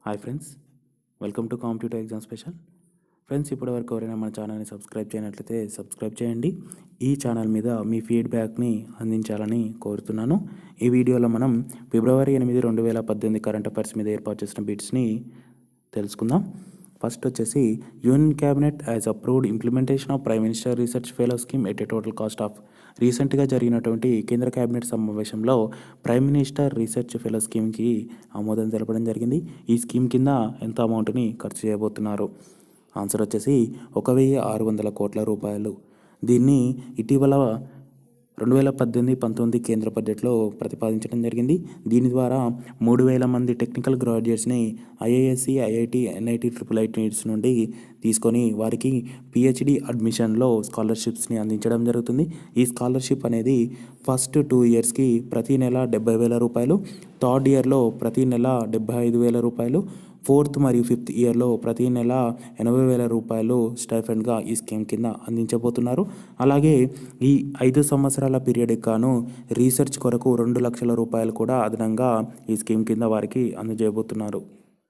hi friends welcome to computer exam special friends ఇప్పటివరకు ఎవరైనా మన ఛానల్ని సబ్స్క్రైబ్ చేయనట్లయితే సబ్స్క్రైబ్ చేయండి ఈ ఛానల్ మీద మీ ఫీడ్బ్యాక్ని అందించాలని కోరుతున్నాను ఈ వీడియోలో మనం ఫిబ్రవరి ఎనిమిది రెండు వేల పద్దెనిమిది కరెంట్ అఫైర్స్ మీద ఏర్పాటు చేసిన బిట్స్ని తెలుసుకుందాం ఫస్ట్ వచ్చేసి union cabinet has approved implementation of prime minister research fellow scheme at a total cost of రీసెంట్గా జరిగినటువంటి కేంద్ర కేబినెట్ సమావేశంలో ప్రైమ్ మినిస్టర్ రీసెర్చ్ ఫెలో స్కీమ్కి ఆమోదం తెలపడం జరిగింది ఈ స్కీమ్ కింద ఎంత అమౌంట్ని ఖర్చు చేయబోతున్నారు ఆన్సర్ వచ్చేసి ఒక వెయ్యి ఆరు వందల కోట్ల రూపాయలు దీన్ని ఇటీవల రెండు వేల పద్దెనిమిది పంతొమ్మిది కేంద్ర బడ్జెట్లో ప్రతిపాదించడం జరిగింది దీని ద్వారా మూడు వేల మంది టెక్నికల్ గ్రాడ్యుయేట్స్ని IISc IIT NIT triple IT నీట్స్ నుండి తీసుకొని వారికి పిహెచ్డి అడ్మిషన్లో స్కాలర్షిప్స్ని అందించడం జరుగుతుంది ఈ స్కాలర్షిప్ అనేది ఫస్ట్ టూ ఇయర్స్కి ప్రతి నెల డెబ్బై వేల రూపాయలు థర్డ్ ఇయర్లో ప్రతి నెల డెబ్బై ఐదు వేల రూపాయలు ఫోర్త్ మరియు ఫిఫ్త్ ఇయర్లో ప్రతి నెల ఎనభై వేల రూపాయలు స్టైఫండ్గా ఈ స్కీమ్ కింద అందించబోతున్నారు అలాగే ఈ ఐదు సంవత్సరాల పీరియడ్ గాను రీసెర్చ్ కొరకు రెండు లక్షల రూపాయలు కూడా అదనంగా ఈ స్కీమ్ కింద వారికి అందజేయబోతున్నారు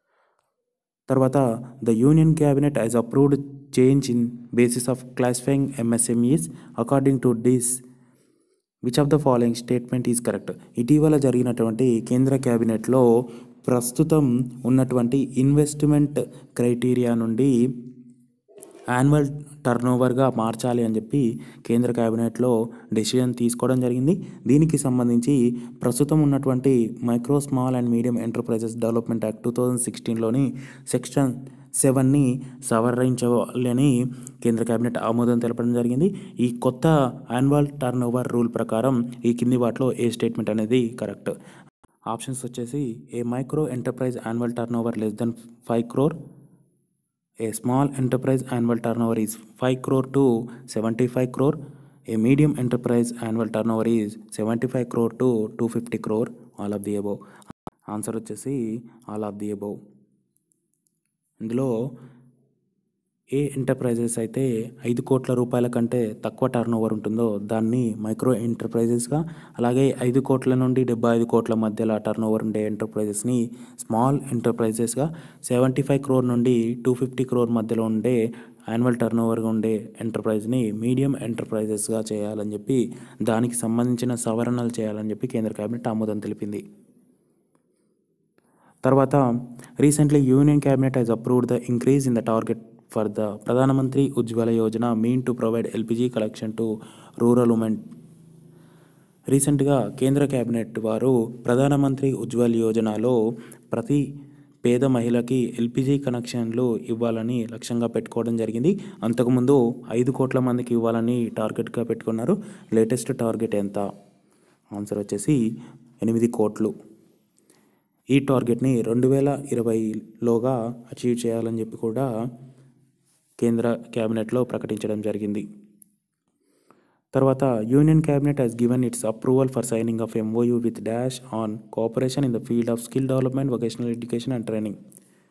తర్వాత the union cabinet has approved change in basis of classifying MSMEs according to this which of the following statement is correct ఇటీవల జరిగినటువంటి కేంద్ర క్యాబినెట్లో ప్రస్తుతం ఉన్నటువంటి ఇన్వెస్ట్మెంట్ క్రైటీరియా నుండి యాన్యువల్ టర్నోవర్గా మార్చాలి అని చెప్పి కేంద్ర క్యాబినెట్లో డెసిషన్ తీసుకోవడం జరిగింది దీనికి సంబంధించి ప్రస్తుతం ఉన్నటువంటి micro small and medium enterprises development act two thousand సిక్స్టీన్లోని సెక్షన్ సెవెన్ని సవరించాలని కేంద్ర కేబినెట్ ఆమోదం తెలపడం జరిగింది ఈ కొత్త యాన్యువల్ టర్న్ ఓవర్ రూల్ ప్రకారం ఈ కింది వాటిలో ఏ స్టేట్మెంట్ అనేది కరెక్ట్ ఆప్షన్స్ వచ్చేసి A micro enterprise annual turnover less than five crore A small enterprise annual turnover is five crore to seventy five crore A medium enterprise annual turnover is seventy five crore to two fifty crore all of the above answer వచ్చేసి all of the above ఇందులో ఏ enterprises అయితే ఐదు కోట్ల రూపాయల కంటే తక్కువ turn over ఉంటుందో దాన్ని మైక్రో ఎంటర్ప్రైజెస్గా అలాగే ఐదు కోట్ల నుండి డెబ్బై ఐదు కోట్ల మధ్యలో టర్న్ ఓవర్ ఉండే ఎంటర్ప్రైజెస్ని స్మాల్ ఎంటర్ప్రైజెస్గా సెవెంటీ ఫైవ్ క్రోర్ నుండి టూ ఫిఫ్టీ క్రోర్ మధ్యలో ఉండే యాన్యువల్ టర్న్ ఓవర్గా ఉండే ఎంటర్ప్రైజ్ని మీడియం ఎంటర్ప్రైజెస్గా చేయాలని చెప్పి దానికి సంబంధించిన సవరణలు చేయాలని చెప్పి కేంద్ర కేబినెట్ ఆమోదం తెలిపింది తర్వాత recently union cabinet has approved the increase in the target for the Pradhanmantri Ujjwala Yojana meant to provide LPG collection to rural women రీసెంట్గా కేంద్ర కేబినెట్ వారు ప్రధానమంత్రి ఉజ్వల్ యోజనలో ప్రతి పేద మహిళకి ఎల్పిజి కనెక్షన్లు ఇవ్వాలని లక్ష్యంగా పెట్టుకోవడం జరిగింది అంతకుముందు ఐదు కోట్ల మందికి ఇవ్వాలని టార్గెట్గా పెట్టుకున్నారు లేటెస్ట్ టార్గెట్ ఎంత ఆన్సర్ వచ్చేసి ఎనిమిది కోట్లు ఈ టార్గెట్ని రెండు వేల ఇరవైలోగా అచీవ్ చేయాలని చెప్పి కూడా కేంద్ర క్యాబినెట్లో ప్రకటించడం జరిగింది తర్వాత union cabinet has given its approval for signing of MoU with dash on cooperation in the field of skill development vocational education and training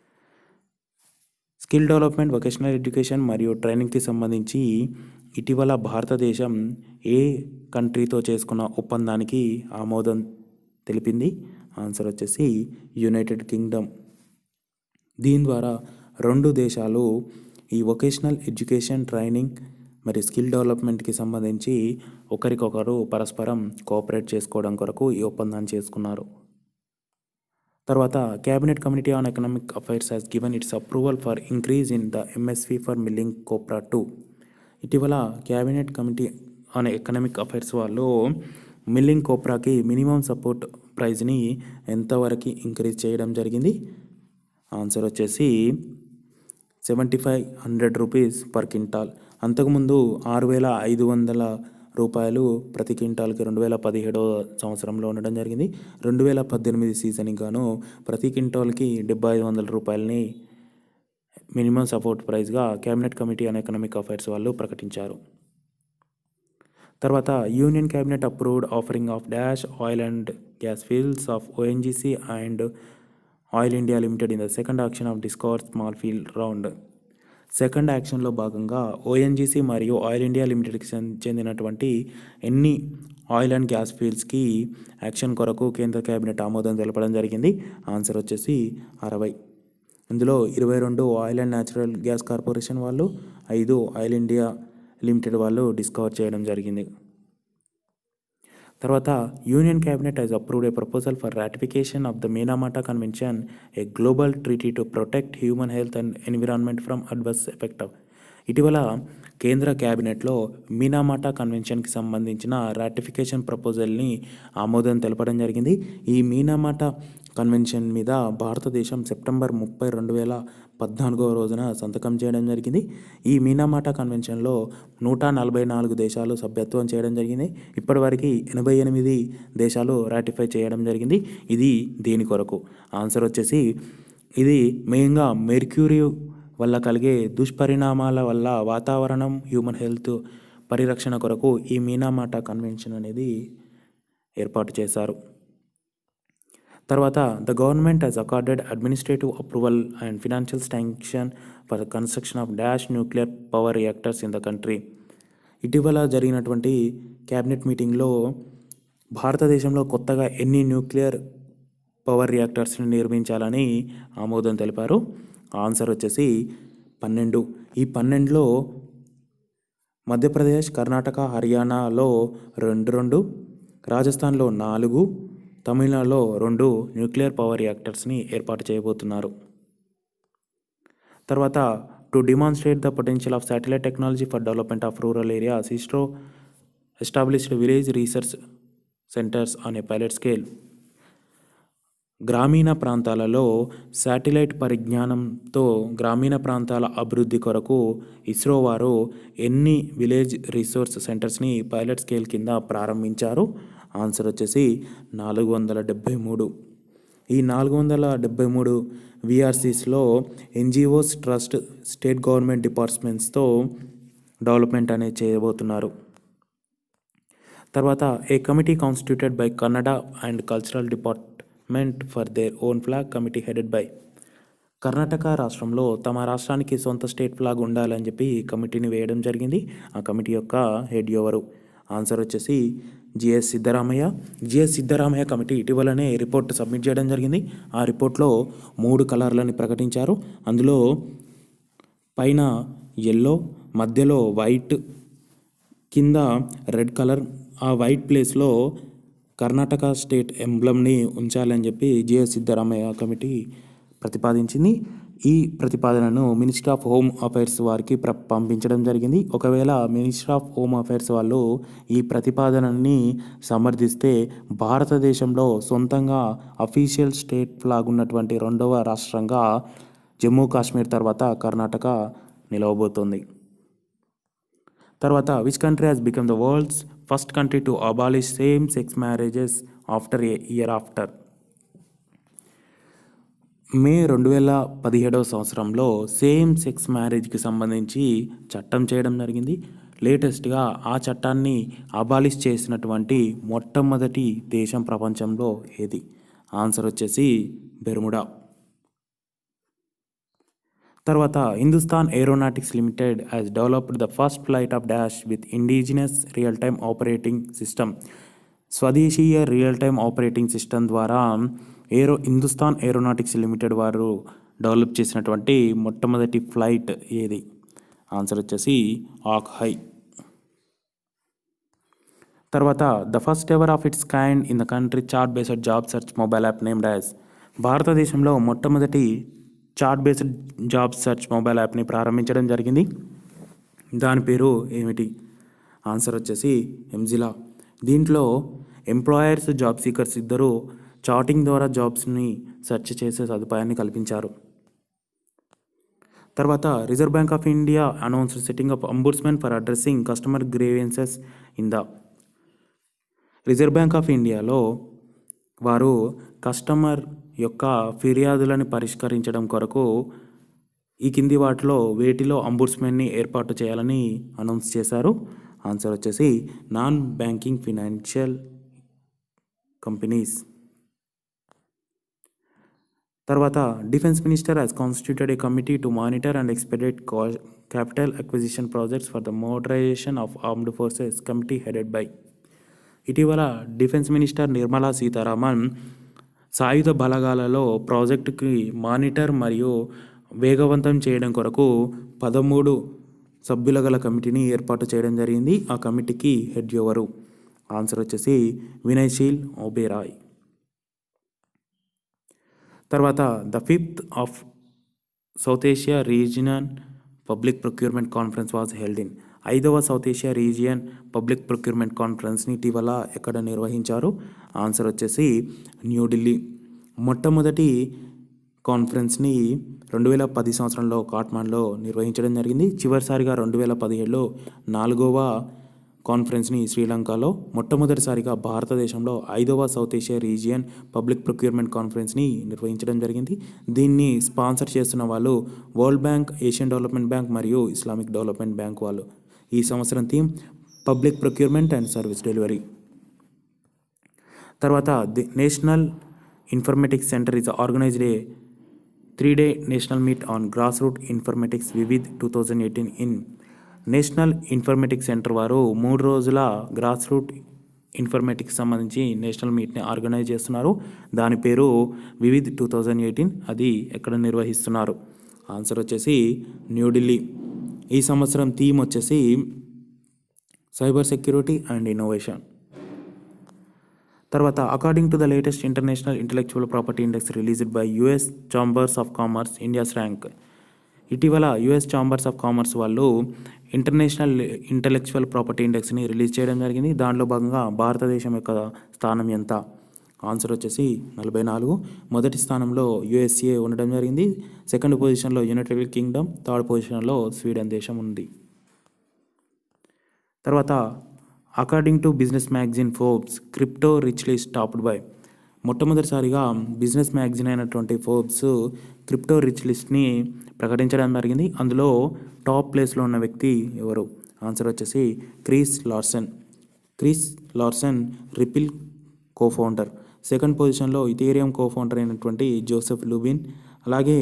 skill development vocational education మరియు ట్రైనింగ్కి సంబంధించి ఇటీవల భారతదేశం ఏ కంట్రీతో చేసుకున్న ఒప్పందానికి ఆమోదం తెలిపింది ఆన్సర్ వచ్చేసి యునైటెడ్ కింగ్డమ్ దీని ద్వారా రెండు దేశాలు ఈ వొకేషనల్ ఎడ్యుకేషన్ ట్రైనింగ్ మరియు స్కిల్ డెవలప్మెంట్కి సంబంధించి ఒకరికొకరు పరస్పరం కోఆపరేట్ చేసుకోవడం కొరకు ఈ ఒప్పందాన్ని చేసుకున్నారు తర్వాత cabinet committee on economic affairs has given its approval for increase in the MSP for milling copra two ఇటీవల cabinet committee on economic affairs వాళ్ళు మిల్లింగ్ కోప్రాకి మినిమం సపోర్ట్ ప్రైజ్ని ఎంతవరకు ఇంక్రీజ్ చేయడం జరిగింది ఆన్సర్ వచ్చేసి seventy five hundred rupees per quintal అంతకుముందు ఆరు వేల ఐదు వందల రూపాయలు ప్రతి క్వింటాల్కి రెండు వేల పదిహేడవ సంవత్సరంలో ఉండడం జరిగింది రెండు వేల పద్దెనిమిది సీజన్కి గాను ప్రతి క్వింటాల్కి డెబ్బై ఐదు వందల రూపాయలని మినిమం సపోర్ట్ ప్రైస్గా cabinet committee on economic affairs వాళ్ళు ప్రకటించారు తర్వాత union cabinet approved offering of dash oil and gas fields of ONGC and Oil India Limited in the second auction of discover small field round second యాక్షన్లో భాగంగా ONGC మరియు Oil India లిమిటెడ్కి చెందినటువంటి ఎన్ని oil and gas ఫీల్డ్స్కి auction కొరకు కేంద్ర cabinet ఆమోదం తెలపడం జరిగింది ఆన్సర్ వచ్చేసి అరవై ఇందులో ఇరవై రెండు oil and natural gas corporation వాళ్ళు ఐదు ఆయిల్ ఇండియా లిమిటెడ్ వాళ్ళు డిస్కవర్ చేయడం జరిగింది తర్వాత union cabinet has approved a proposal for ratification of the Minamata convention a global treaty to protect human health and environment from adverse effect of ఇటీవల కేంద్ర క్యాబినెట్లో మీనామాటా కన్వెన్షన్కి సంబంధించిన రాటిఫికేషన్ ప్రపోజల్ని ఆమోదం తెలపడం జరిగింది ఈ మీనామాటా కన్వెన్షన్ మీద భారతదేశం సెప్టెంబర్ ముప్పై రెండు వేల పద్నాలుగవ రోజున సంతకం చేయడం జరిగింది ఈ మీనామాటా కన్వెన్షన్లో నూట నలభై నాలుగు దేశాలు సభ్యత్వం చేయడం జరిగింది ఇప్పటివరకు ఎనభై ఎనిమిది దేశాలు రాటిఫై చేయడం జరిగింది ఇది దేని కొరకు ఆన్సర్ వచ్చేసి ఇది మెయిన్గా మెర్క్యూరీ వల్ల కలిగే దుష్పరిణామాల వల్ల వాతావరణం హ్యూమన్ హెల్త్ పరిరక్షణ కొరకు ఈ మీనామాటా కన్వెన్షన్ అనేది ఏర్పాటు చేశారు తర్వాత the government has accorded administrative approval and financial sanction for the construction of dash nuclear power reactors in the country ఇటీవల జరిగినటువంటి క్యాబినెట్ మీటింగ్లో భారతదేశంలో కొత్తగా ఎన్ని న్యూక్లియర్ పవర్ రియాక్టర్స్ని నిర్మించాలని ఆమోదం తెలిపారు ఆన్సర్ వచ్చేసి పన్నెండు ఈ పన్నెండులో మధ్యప్రదేశ్ కర్ణాటక హర్యానాలో రెండు రెండు రాజస్థాన్లో నాలుగు తమిళనాడులో రెండు న్యూక్లియర్ పవర్ రియాక్టర్స్ని ఏర్పాటు చేయబోతున్నారు తర్వాత to demonstrate the potential of satellite technology for development of rural areas ISRO established village research centres on a pilot scale గ్రామీణ ప్రాంతాలలో శాటిలైట్ పరిజ్ఞానంతో గ్రామీణ ప్రాంతాల అభివృద్ధి కొరకు ఇస్రో వారు ఎన్ని విలేజ్ రిసోర్స్ సెంటర్స్ని పైలట్ స్కేల్ కింద ప్రారంభించారు ఆన్సర్ వచ్చేసి నాలుగు వందల డెబ్భై మూడు ఈ నాలుగు వందల డెబ్బై మూడు విఆర్సీస్లో ఎన్జిఓస్ ట్రస్ట్ స్టేట్ గవర్నమెంట్ డిపార్ట్మెంట్స్తో డెవలప్మెంట్ అనేది చేయబోతున్నారు తర్వాత a committee constituted by Kannada and cultural department for their own flag committee headed by Karnataka రాష్ట్రంలో తమ రాష్ట్రానికి సొంత స్టేట్ ఫ్లాగ్ ఉండాలని చెప్పి ఈ కమిటీని వేయడం జరిగింది ఆ కమిటీ యొక్క హెడ్ ఎవరు ఆన్సర్ వచ్చేసి GS Siddaramaiah GS Siddaramaiah committee ఇటీవలనే రిపోర్ట్ సబ్మిట్ చేయడం జరిగింది ఆ రిపోర్ట్లో మూడు కలర్లని ప్రకటించారు అందులో పైన ఎల్లో మధ్యలో వైట్ కింద రెడ్ కలర్ ఆ వైట్ ప్లేస్లో కర్ణాటక స్టేట్ ఎంబ్లమ్ని ఉంచాలని చెప్పి జిఎస్ సిద్ధరామయ్య కమిటీ ప్రతిపాదించింది ఈ ప్రతిపాదనను మినిస్టర్ ఆఫ్ హోమ్ అఫైర్స్ వారికి ప్ర పంపించడం జరిగింది ఒకవేళ మినిస్టర్ ఆఫ్ హోమ్ అఫైర్స్ వాళ్ళు ఈ ప్రతిపాదనని సమర్థిస్తే భారతదేశంలో సొంతంగా అఫీషియల్ స్టేట్ ఫ్లాగ్ ఉన్నటువంటి రెండవ రాష్ట్రంగా జమ్మూ కాశ్మీర్ తర్వాత కర్ణాటక నిలవబోతోంది తర్వాత which country has become the world's first country to abolish same sex marriages after a year after May రెండు వేల పదిహేడవ సంవత్సరంలో సేమ్ సెక్స్ మ్యారేజ్కి సంబంధించి చట్టం చేయడం జరిగింది లేటెస్ట్గా ఆ చట్టాన్ని అబాలిష్ చేసినటువంటి మొట్టమొదటి దేశం ప్రపంచంలో ఏది ఆన్సర్ వచ్చేసి బెర్ముడా తర్వాత Hindustan aeronautics limited has developed the first flight of dash with indigenous real time operating system స్వదేశీయ రియల్ టైమ్ ఆపరేటింగ్ సిస్టమ్ ద్వారా ఏరో హిందుస్థాన్ ఏరోనాటిక్స్ లిమిటెడ్ వారు డెవలప్ చేసినటువంటి మొట్టమొదటి ఫ్లైట్ ఏది ఆన్సర్ వచ్చేసి ఆక్ హై తర్వాత the first ever of its kind in the country chat based job search mobile app named as భారతదేశంలో మొట్టమొదటి chat based job search mobile యాప్ని ప్రారంభించడం జరిగింది దాని పేరు ఏమిటి ఆన్సర్ వచ్చేసి ఎంజిలా దీంట్లో ఎంప్లాయర్స్ జాబ్ సీకర్స్ ఇద్దరు చాటింగ్ ద్వారా జాబ్స్ని సెర్చ్ చేసే సదుపాయాన్ని కల్పించారు తర్వాత Reserve Bank of India announce setting up ombudsmen for addressing customer grievances in the Reserve Bank of ఇండియాలో వారు కస్టమర్ యొక్క ఫిర్యాదులను పరిష్కరించడం కొరకు ఈ కింది వాటిలో వేటిలో అంబుడ్స్మెన్ని ఏర్పాటు చేయాలని అనౌన్స్ చేశారు ఆన్సర్ వచ్చేసి నాన్ బ్యాంకింగ్ ఫినాన్షియల్ కంపెనీస్ తర్వాత defence minister has constituted a committee to monitor and expedite capital acquisition projects for the modernisation of armed forces committee headed by ఇటీవల డిఫెన్స్ మినిస్టర్ నిర్మలా సీతారామన్ సాయుధ బలగాలలో ప్రాజెక్టుకి మానిటర్ మరియు వేగవంతం చేయడం కొరకు పదమూడు సభ్యుల గల కమిటీని ఏర్పాటు చేయడం జరిగింది ఆ కమిటీకి హెడ్ ఎవరు ఆన్సర్ వచ్చేసి వినయ్శీల్ ఓబేరాయ్ తర్వాత the fifth of South Asia region public procurement conference was held in ఐదవ South Asia region public procurement కాన్ఫరెన్స్ని ఇటీవల ఎక్కడ నిర్వహించారు ఆన్సర్ వచ్చేసి న్యూఢిల్లీ మొట్టమొదటి కాన్ఫరెన్స్ని రెండు వేల పది సంవత్సరంలో కాట్మాండ్లో నిర్వహించడం జరిగింది చివరిసారిగా రెండు వేల పదిహేడులో నాలుగవ కాన్ఫరెన్స్ని శ్రీలంకలో మొట్టమొదటిసారిగా భారతదేశంలో ఐదవ South Asia region public procurement కాన్ఫరెన్స్ని నిర్వహించడం జరిగింది దీన్ని స్పాన్సర్ చేస్తున్న వాళ్ళు World Bank Asian Development Bank మరియు ఇస్లామిక్ డెవలప్మెంట్ బ్యాంక్ వాళ్ళు ఈ సంవత్సరం theme public procurement and service delivery తర్వాత the National Informatics Centre is organised a three day national meet on grass root informatics Vividh two thousand eighteen in National Informatics Centre వారు మూడు రోజుల grass root informatics సంబంధించి national మీట్ని organise చేస్తున్నారు దాని పేరు Vividh two thousand eighteen అది ఎక్కడ నిర్వహిస్తున్నారు ఆన్సర్ వచ్చేసి న్యూఢిల్లీ ఈ సంవత్సరం థీమ్ వచ్చేసి సైబర్ సెక్యూరిటీ అండ్ ఇన్నోవేషన్ తర్వాత according to the latest international intellectual property index released by US chambers of commerce India's rank ఇటీవల యుఎస్ చాంబర్స్ ఆఫ్ కామర్స్ వాళ్ళు ఇంటర్నేషనల్ ఇంటలెక్చువల్ ప్రాపర్టీ ఇండెక్స్ని రిలీజ్ చేయడం జరిగింది దానిలో భాగంగా భారతదేశం యొక్క స్థానం ఎంత ఆన్సర్ వచ్చేసి నలభై నాలుగు మొదటి స్థానంలో యుఎస్ఏ ఉండడం జరిగింది సెకండ్ పొజిషన్లో యునైటెడ్ కింగ్డమ్ థర్డ్ పొజిషన్లో స్వీడన్ దేశం ఉంది తర్వాత according to business magazine Forbes crypto rich list topped by మొట్టమొదటిసారిగా బిజినెస్ మ్యాగజైన్ అయినటువంటి ఫోర్బ్స్ క్రిప్టో రిచ్ లిస్ట్ని ప్రకటించడం జరిగింది అందులో టాప్ ప్లేస్లో ఉన్న వ్యక్తి ఎవరు ఆన్సర్ వచ్చేసి Chris Larsen Chris Larsen Ripple co founder second పొజిషన్లో ఇథేరియం కో ఫౌండర్ అయినటువంటి జోసెఫ్ లూబిన్ అలాగే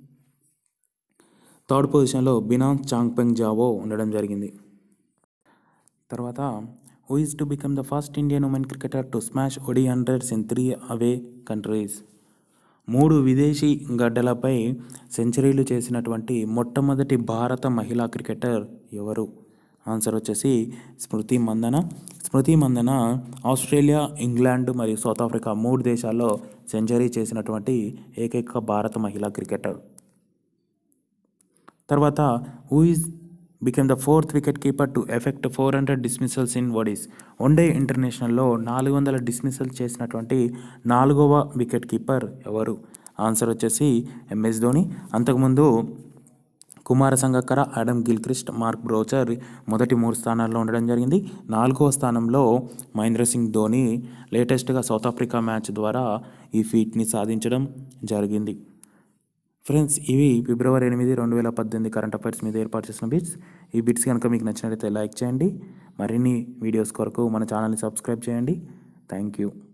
థర్డ్ పొజిషన్లో బినాన్స్ చాంగ్పెంగ్ జావో ఉండడం జరిగింది తర్వాత who is to become the first Indian women cricketer to smash ODI hundreds in three away countries మూడు విదేశీ గడ్డలపై సెంచరీలు చేసినటువంటి మొట్టమొదటి భారత మహిళా క్రికెటర్ ఎవరు ఆన్సర్ వచ్చేసి స్మృతి మందన స్మృతి మందన ఆస్ట్రేలియా ఇంగ్లాండ్ మరియు సౌత్ ఆఫ్రికా మూడు దేశాల్లో సెంచరీ చేసినటువంటి ఏకైక భారత మహిళా క్రికెటర్ తర్వాత who is become the fourth wicket keeper to effect four hundred dismissals in ODIs one day ఇంటర్నేషనల్లో నాలుగు వందల డిస్మిసల్ చేసినటువంటి నాలుగవ వికెట్ కీపర్ ఎవరు ఆన్సర్ వచ్చేసి ఎంఎస్ ధోని అంతకుముందు Kumara Sangakkara Adam Gilchrist Mark Boucher మొదటి మూడు స్థానాల్లో ఉండడం జరిగింది నాలుగవ స్థానంలో మహేంద్ర సింగ్ ధోని లేటెస్ట్గా సౌత్ ఆఫ్రికా మ్యాచ్ ద్వారా ఈ ఫీట్ని సాధించడం జరిగింది ఫ్రెండ్స్ ఇవి ఫిబ్రవరి ఎనిమిది రెండు వేల పద్దెనిమిది కరెంట్ అఫైర్స్ మీద ఏర్పాటు చేసిన బిట్స్ ఈ బిట్స్ కనుక మీకు నచ్చినట్లయితే లైక్ చేయండి మరిన్ని వీడియోస్ కొరకు మన ఛానల్ని సబ్స్క్రైబ్ చేయండి థ్యాంక్ యూ